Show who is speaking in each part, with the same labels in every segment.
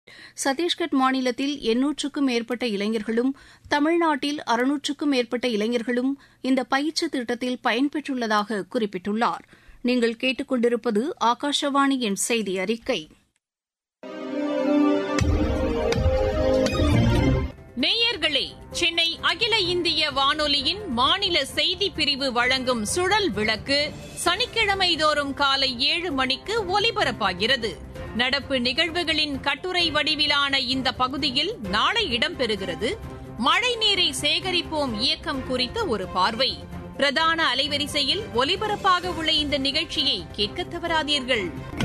Speaker 1: சத்தீஸ்கர் மாநிலத்தில் எண்ணூற்றுக்கும் மேற்பட்ட இளைஞர்களும் தமிழ்நாட்டில் அறுநூற்றுக்கும் மேற்பட்ட இளைஞர்களும் இந்த பயிற்சி திட்டத்தில் பயன்பெற்றுள்ளதாக குறிப்பிட்டுள்ளார் நீங்கள் கேட்டுக்கொண்டிருப்பது ஆகாஷவாணியின் செய்தி அறிக்கை
Speaker 2: நேயர்களே சென்னை அகில இந்திய வானொலியின் மாநில செய்தி பிரிவு வழங்கும் சுழல் விளக்கு சனிக்கிழமை தோறும் காலை ஏழு மணிக்கு ஒலிபரப்பாகிறது நடப்பு நிகழ்வுகளின் கட்டுரை வடிவிலான இந்த பகுதியில் நாளை இடம்பெறுகிறது மழை நீரை சேகரிப்போம் இயக்கம் குறித்த ஒரு பார்வை பிரதான அலைவரிசையில் ஒலிபரப்பாக உள்ள இந்த நிகழ்ச்சியை கேட்க தவறாதீர்கள்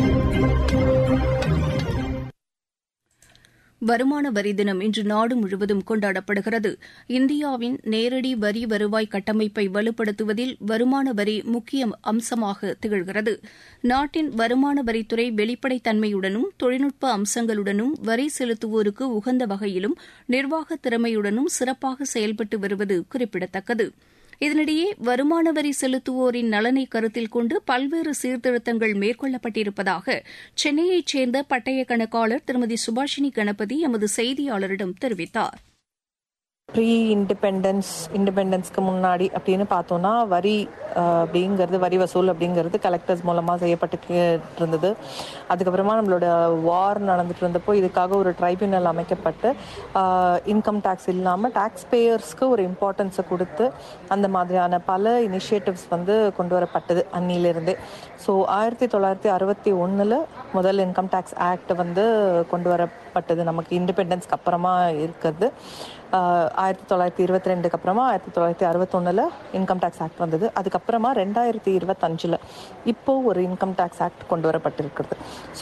Speaker 1: வருமான வரி தினம் இன்று நாடு முழுவதும் கொண்டாடப்படுகிறது இந்தியாவின் நேரடி வரி வருவாய் கட்டமைப்பை வலுப்படுத்துவதில் வருமான வரி முக்கிய அம்சமாக திகழ்கிறது நாட்டின் வருமான வரித்துறை வெளிப்படைத்தன்மையுடனும் தொழில்நுட்ப அம்சங்களுடனும் வரி செலுத்துவோருக்கு உகந்த வகையிலும் நிர்வாக திறமையுடனும் சிறப்பாக செயல்பட்டு வருவது குறிப்பிடத்தக்கது இதனிடையே வருமான வரி செலுத்துவோரின் நலனை கருத்தில் கொண்டு பல்வேறு சீர்திருத்தங்கள் மேற்கொள்ளப்பட்டிருப்பதாக சென்னையைச் சேர்ந்த பட்டய கணக்காளர் திருமதி சுபாஷினி கணபதி எமது செய்தியாளரிடம் தெரிவித்தார்
Speaker 3: ப்ரீ இண்டிபெண்டன்ஸ் இண்டிபெண்டன்ஸ்க்கு முன்னாடி அப்படின்னு பார்த்தோம்னா வரி அப்படிங்கிறது வரி வசூல் அப்படிங்கிறது கலெக்டர்ஸ் மூலமாக செய்யப்பட்டு இருந்தது அதுக்கப்புறமா நம்மளோட வார் நடந்துட்டு இருந்தப்போ இதுக்காக ஒரு ட்ரைபியூனல் அமைக்கப்பட்டு இன்கம் டேக்ஸ் இல்லாமல் டேக்ஸ் பேயர்ஸ்க்கு ஒரு இம்பார்ட்டன்ஸை கொடுத்து அந்த மாதிரியான பல இனிஷியேட்டிவ்ஸ் வந்து கொண்டு வரப்பட்டது அன்னிலிருந்தே ஸோ ஆயிரத்தி தொள்ளாயிரத்தி அறுபத்தி ஒன்றில் முதல் இன்கம் டேக்ஸ் ஆக்ட் வந்து கொண்டு வரப்பட்டது நமக்கு இண்டிபெண்டன்ஸ்க்கு அப்புறமா இருக்கிறது ஆயிரத்தி தொள்ளாயிரத்தி இருபத்தி ரெண்டுக்கு அப்புறமா ஆயிரத்தி தொள்ளாயிரத்தி அறுபத்தொன்னில் இன்கம் டேக்ஸ் ஆக்ட் வந்தது அதுக்கப்புறமா ரெண்டாயிரத்தி இருபத்தஞ்சில் இப்போ ஒரு இன்கம் டேக்ஸ் ஆக்ட் கொண்டு வரப்பட்டிருக்கிறது ஸோ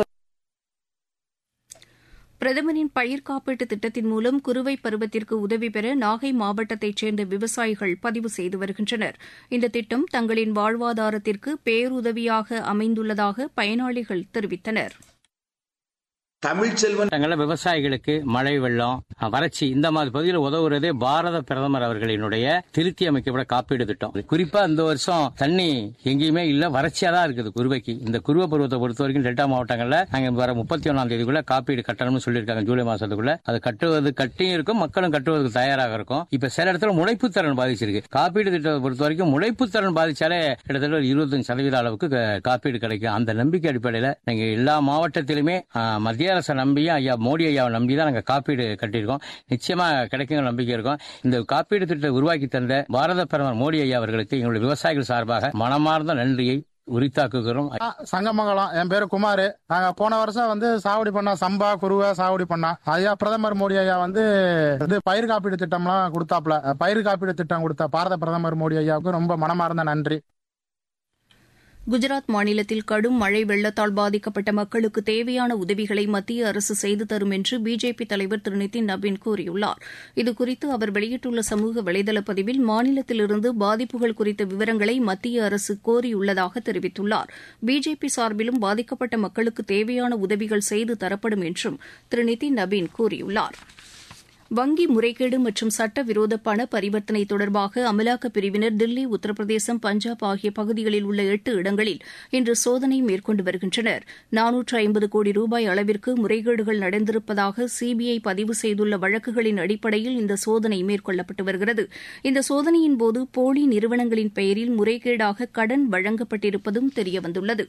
Speaker 1: பிரதமரின் பயிர் காப்பீட்டு திட்டத்தின் மூலம் குறுவை பருவத்திற்கு உதவி பெற நாகை மாவட்டத்தைச் சேர்ந்த விவசாயிகள் பதிவு செய்து வருகின்றனர் இந்த திட்டம் தங்களின் வாழ்வாதாரத்திற்கு பேருதவியாக அமைந்துள்ளதாக பயனாளிகள் தெரிவித்தனர்
Speaker 4: தமிழ்ச்செல்வன்
Speaker 5: தங்கள விவசாயிகளுக்கு மழை வெள்ளம் வறட்சி இந்த மாதிரி பகுதியில் உதவுறதே பாரத பிரதமர் அவர்களினுடைய திருத்தி அமைக்கப்பட்ட காப்பீடு திட்டம் குறிப்பா இந்த வருஷம் தண்ணி எங்கேயுமே இல்ல வறட்சியா தான் இருக்குது குருவைக்கு இந்த குருவ பருவத்தை பொறுத்த வரைக்கும் டெல்டா மாவட்டங்கள்ல நாங்க வர முப்பத்தி ஒன்னாம் தேதிக்குள்ள காப்பீடு கட்டணும்னு சொல்லியிருக்காங்க ஜூலை மாசத்துக்குள்ள அது கட்டுவது கட்டியும் இருக்கும் மக்களும் கட்டுவதற்கு தயாராக இருக்கும் இப்ப சில இடத்துல முளைப்பு திறன் பாதிச்சிருக்கு காப்பீடு திட்டத்தை பொறுத்த வரைக்கும் முளைப்பு திறன் பாதிச்சாலே கிட்டத்தட்ட ஒரு இருபத்தஞ்சு சதவீத அளவுக்கு காப்பீடு கிடைக்கும் அந்த நம்பிக்கை அடிப்படையில் நாங்க எல்லா மாவட்டத்திலுமே மத்திய அரசை நம்பியும் ஐயா மோடி ஐயாவை நம்பி தான் நாங்கள் காப்பீடு கட்டியிருக்கோம் நிச்சயமா கிடைக்கும் நம்பிக்கை இருக்கும் இந்த காப்பீடு திட்டத்தை உருவாக்கி தந்த பாரத பிரதமர் மோடி ஐயா அவர்களுக்கு எங்களுடைய விவசாயிகள் சார்பாக மனமார்ந்த நன்றியை உரித்தாக்குகிறோம்
Speaker 6: சங்கமங்கலம் என் பேரு குமார் நாங்க போன வருஷம் வந்து சாகுடி பண்ணோம் சம்பா குருவை சாகுடி பண்ணோம் ஐயா பிரதமர் மோடி ஐயா வந்து இது பயிர் காப்பீடு திட்டம்லாம் கொடுத்தாப்ல பயிர் காப்பீடு திட்டம் கொடுத்த பாரத பிரதமர் மோடி ஐயாவுக்கு ரொம்ப மனமார்ந்த நன்றி
Speaker 1: குஜராத் மாநிலத்தில் கடும் மழை வெள்ளத்தால் பாதிக்கப்பட்ட மக்களுக்கு தேவையான உதவிகளை மத்திய அரசு செய்து தரும் என்று பிஜேபி தலைவர் திரு நிதின் நபீன் கூறியுள்ளார் இதுகுறித்து அவர் வெளியிட்டுள்ள சமூக வலைதள பதிவில் மாநிலத்திலிருந்து பாதிப்புகள் குறித்த விவரங்களை மத்திய அரசு கோரியுள்ளதாக தெரிவித்துள்ளார் பிஜேபி சார்பிலும் பாதிக்கப்பட்ட மக்களுக்கு தேவையான உதவிகள் செய்து தரப்படும் என்றும் திரு நிதின் நபீன் கூறியுள்ளார் வங்கி முறைகேடு மற்றும் சட்டவிரோத பண பரிவர்த்தனை தொடர்பாக அமலாக்கப் பிரிவினர் தில்லி உத்தரப்பிரதேசம் பஞ்சாப் ஆகிய பகுதிகளில் உள்ள எட்டு இடங்களில் இன்று சோதனை மேற்கொண்டு வருகின்றனர் நானூற்று ஐம்பது கோடி ரூபாய் அளவிற்கு முறைகேடுகள் நடந்திருப்பதாக சிபிஐ பதிவு செய்துள்ள வழக்குகளின் அடிப்படையில் இந்த சோதனை மேற்கொள்ளப்பட்டு வருகிறது இந்த சோதனையின்போது போலி நிறுவனங்களின் பெயரில் முறைகேடாக கடன் வழங்கப்பட்டிருப்பதும் தெரியவந்துள்ளது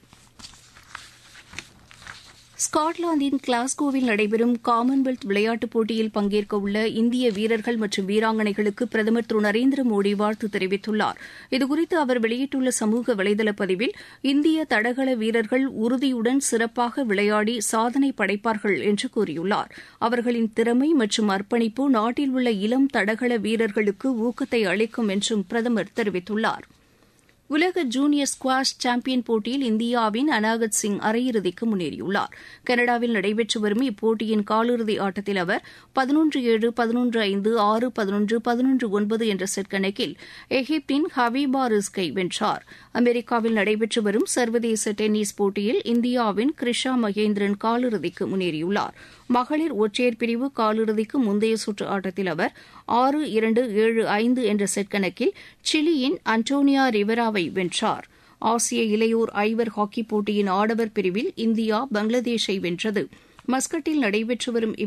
Speaker 1: ஸ்காட்லாந்தின் கிளாஸ்கோவில் நடைபெறும் காமன்வெல்த் விளையாட்டுப் போட்டியில் பங்கேற்க உள்ள இந்திய வீரர்கள் மற்றும் வீராங்கனைகளுக்கு பிரதமர் திரு நரேந்திர மோடி வாழ்த்து தெரிவித்துள்ளார் இதுகுறித்து அவர் வெளியிட்டுள்ள சமூக வலைதள பதிவில் இந்திய தடகள வீரர்கள் உறுதியுடன் சிறப்பாக விளையாடி சாதனை படைப்பார்கள் என்று கூறியுள்ளார் அவர்களின் திறமை மற்றும் அர்ப்பணிப்பு நாட்டில் உள்ள இளம் தடகள வீரர்களுக்கு ஊக்கத்தை அளிக்கும் என்றும் பிரதமர் தெரிவித்துள்ளார் உலக ஜூனியர் ஸ்குவாஷ் சாம்பியன் போட்டியில் இந்தியாவின் அனாகத் சிங் அரையிறுதிக்கு முன்னேறியுள்ளார் கனடாவில் நடைபெற்று வரும் இப்போட்டியின் காலிறுதி ஆட்டத்தில் அவர் பதினொன்று ஏழு பதினொன்று ஐந்து ஆறு பதினொன்று பதினொன்று ஒன்பது என்ற செட் கணக்கில் எகிப்தின் ஹபீபா ரிஸ்கை வென்றார் அமெரிக்காவில் நடைபெற்று வரும் சர்வதேச டென்னிஸ் போட்டியில் இந்தியாவின் கிரிஷா மகேந்திரன் காலிறுதிக்கு முன்னேறியுள்ளார் மகளிர் ஒற்றையர் பிரிவு காலிறுதிக்கு முந்தைய சுற்று ஆட்டத்தில் அவர் ஆறு இரண்டு ஏழு ஐந்து என்ற செட் கணக்கில் சிலியின் அன்டோனியா ரிவராவை வென்றார் ஆசிய இளையோர் ஐவர் ஹாக்கி போட்டியின் ஆடவர் பிரிவில் இந்தியா பங்களாதேஷை வென்றது மஸ்கட்டில் நடைபெற்று வரும்